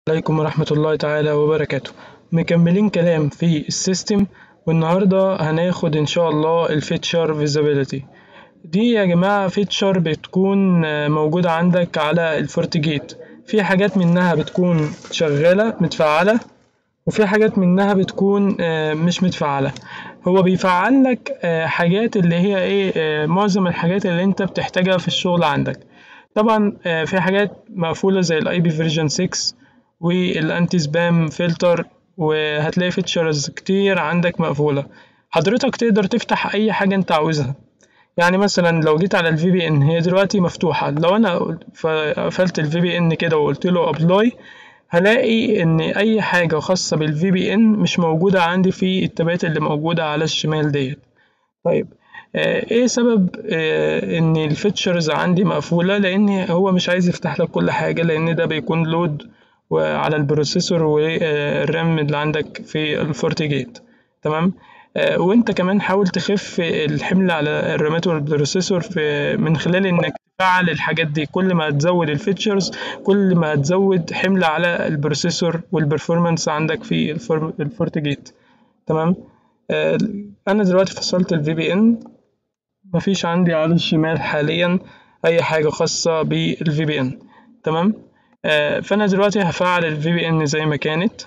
عليكم ورحمة الله تعالى وبركاته مكملين كلام في السيستم والنهاردة هناخد إن شاء الله الفيتشر فيزابيليتي دي يا جماعة فيتشر بتكون موجودة عندك على الفورتيجيت في حاجات منها بتكون شغالة متفعلة وفي حاجات منها بتكون مش متفعلة هو بيفعل لك حاجات اللي هي ايه معظم الحاجات اللي انت بتحتاجها في الشغل عندك طبعا في حاجات مقفولة زي الاي بي فيرجن 6 والانتي سبام فلتر وهتلاقي فيتشرز كتير عندك مقفولة حضرتك تقدر تفتح اي حاجة انت عاوزها يعني مثلا لو جيت على الفي بي ان هي دلوقتي مفتوحة لو انا قفلت الفي بي ان كده وقلت له ابلاي هلاقي ان اي حاجة خاصة بالفي بي ان مش موجودة عندي في التابات اللي موجودة على الشمال ديت طيب ايه سبب ان الفيتشرز عندي مقفولة لان هو مش عايز يفتح لك كل حاجة لان ده بيكون لود وعلى البروسيسور والرام اللي عندك في الفورتيجيت تمام وانت كمان حاول تخف الحمل على الرامات والبروسيسور في من خلال انك تفعل الحاجات دي كل ما هتزود الفيتشرز كل ما هتزود حمل على البروسيسور والبرفورمانس عندك في الفورتيجيت تمام انا دلوقتي فصلت الفي بي ان مفيش عندي على الشمال حاليا اي حاجه خاصه بالفي بي ان تمام فانا دلوقتي هفعل الفي بي ان زي ما كانت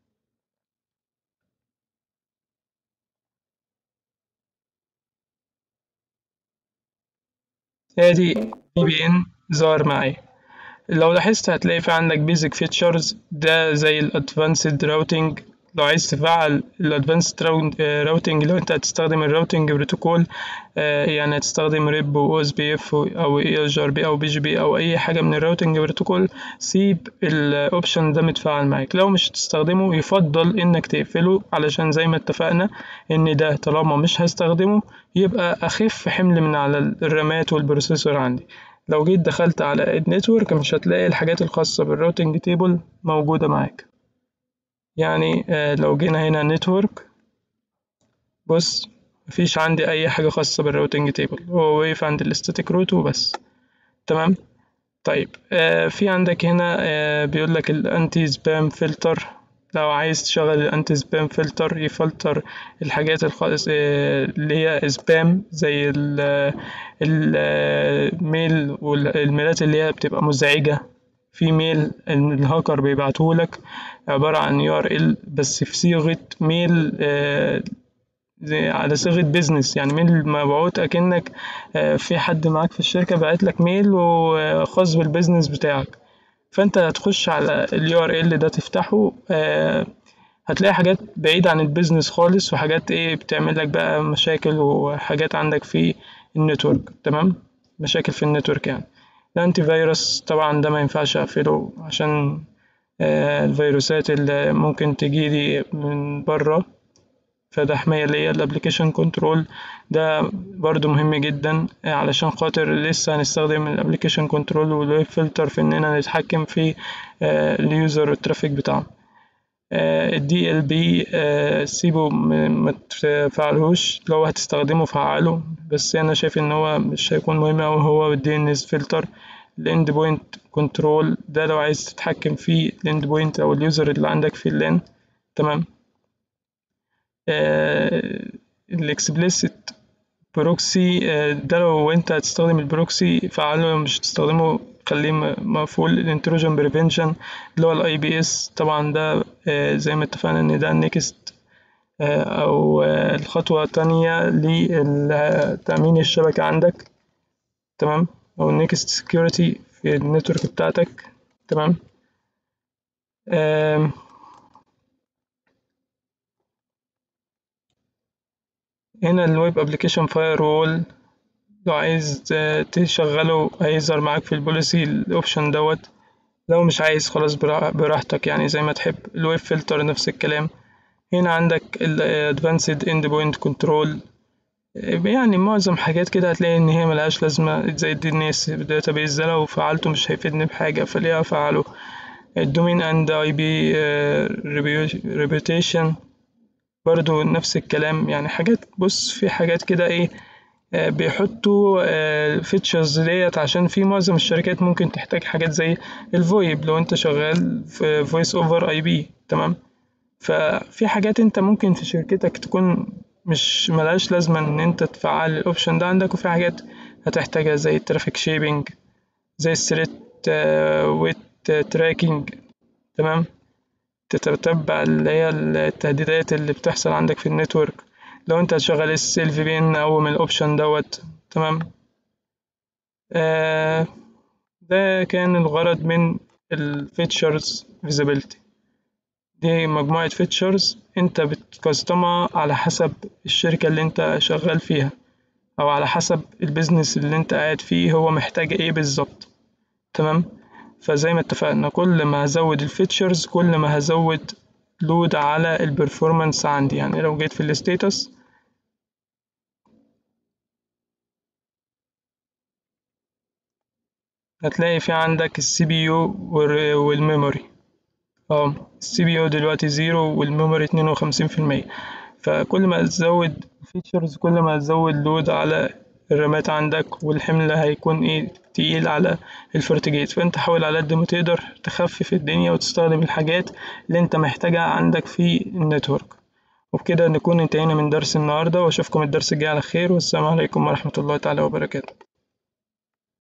ادي في بي ان ظهر معايا لو لاحظت هتلاقي في عندك بيزك فيتشرز ده زي الادفانسد راوتنج لو عايز تفعل الادفانسد راوتنج لو انت هتستخدم الراوتنج بروتوكول يعني هتستخدم ريب او اس بي اف او اي اس ار بي او بي جي بي او اي حاجه من الراوتنج بروتوكول سيب الاوبشن ده متفعل معاك لو مش هتستخدمه يفضل انك تقفله علشان زي ما اتفقنا ان ده طالما مش هستخدمه يبقى اخف حمل من على الرامات والبروسيسور عندي لو جيت دخلت على النتورك مش هتلاقي الحاجات الخاصه بالراوتنج تيبل موجوده معاك يعني لو جينا هنا نتورك بص مفيش عندي أي حاجة خاصة بالراوتنج تيبل هو واقف عند الاستاتيك روت وبس تمام طيب في عندك هنا بيقول لك الانتي سبام فلتر لو عايز تشغل الانتي سبام فلتر يفلتر الحاجات الخاص اللي هي سبام زي الميل والميلات اللي هي بتبقى مزعجة في ميل الهاكر بيبعتهولك عبارة عن يو ار ال بس في صيغة ميل آه على صيغة بيزنس يعني ميل مبعوت أكنك آه في حد معاك في الشركة بعت لك ميل وخاص بالبيزنس بتاعك فأنت هتخش على اليو ار ال ده تفتحه آه هتلاقي حاجات بعيدة عن البيزنس خالص وحاجات ايه بتعمل لك بقى مشاكل وحاجات عندك في النتورك تمام مشاكل في النتورك يعني الانتي فيروس طبعا ده ما ينفعش اقفله عشان آه الفيروسات اللي ممكن تجيلي من بره فده حماية ليا الابليكيشن كنترول ده برضو مهم جدا آه علشان خاطر لسه هنستخدم الابليكيشن كنترول والويب فلتر في اننا نتحكم في آه اليوزر والترافيك بتاعهم الدي ال بي سيبه ما تفعلهوش لو هتستخدمه فعله بس انا شايف ان هو مش هيكون مهم اوي هو الدي ان اس فلتر الاند بوينت كنترول ده لو عايز تتحكم في الاند بوينت او اليوزر اللي عندك في اللان تمام الاكسبليسيت بروكسي ده لو انت هتستخدم البروكسي فعله مش هتستخدمه خليه مقفول الانتروجن بريفنشن اللي هو الاي بي اس طبعا ده زي ما اتفقنا ان ده النكست او الخطوة التانية لتأمين الشبكة عندك تمام او النكست سكيورتي في النتورك بتاعتك تمام هنا الويب ابلكيشن فاير وول لو عايز تشغله هيظهر معاك في البوليسي الاوبشن دوت لو مش عايز خلاص براحتك يعني زي ما تحب الويب فلتر نفس الكلام هنا عندك الادفانسد اند بوينت كنترول يعني معظم حاجات كده هتلاقي ان هي ملهاش لازمه زي الدي ان اس داتابيز ده لو فعلته مش هيفيدني بحاجه فليه افعله الدومين اند اي بي ريبيوتيشن برضو نفس الكلام يعني حاجات بص في حاجات كده ايه بيحطوا الفيتشرز ديت عشان في معظم الشركات ممكن تحتاج حاجات زي الفويب لو انت شغال في فويس اوفر اي بي تمام ففي حاجات انت ممكن في شركتك تكون مش ملهاش لازمة ان انت تفعل الاوبشن ده عندك وفي حاجات هتحتاجها زي الترافيك شيبنج زي الثريت ويت تراكنج تمام تتتبع اللي هي التهديدات اللي بتحصل عندك في النتورك لو انت شغال السيل في بي ان او من الاوبشن دوت تمام آه ده كان الغرض من الفيتشرز فيزيبيليتي دي مجموعة فيتشرز انت بتكستمها على حسب الشركة اللي انت شغال فيها او على حسب البيزنس اللي انت قاعد فيه هو محتاج ايه بالظبط تمام فزي ما اتفقنا كل ما هزود الفيتشرز كل ما هزود لود على البرفورمانس عندي يعني لو جيت في الستيتس هتلاقي في عندك السي بي يو والميموري اه السي بي يو دلوقتي زيرو والميموري اتنين وخمسين في المية فكل ما تزود فيتشرز كل ما تزود لود على الرامات عندك والحمل هيكون ايه تقيل على الفورتجيت فانت حاول على قد ما تقدر تخفف الدنيا وتستخدم الحاجات اللي انت محتاجها عندك في النتورك وبكده نكون انتهينا من درس النهاردة واشوفكم الدرس الجاي على خير والسلام عليكم ورحمة الله تعالى وبركاته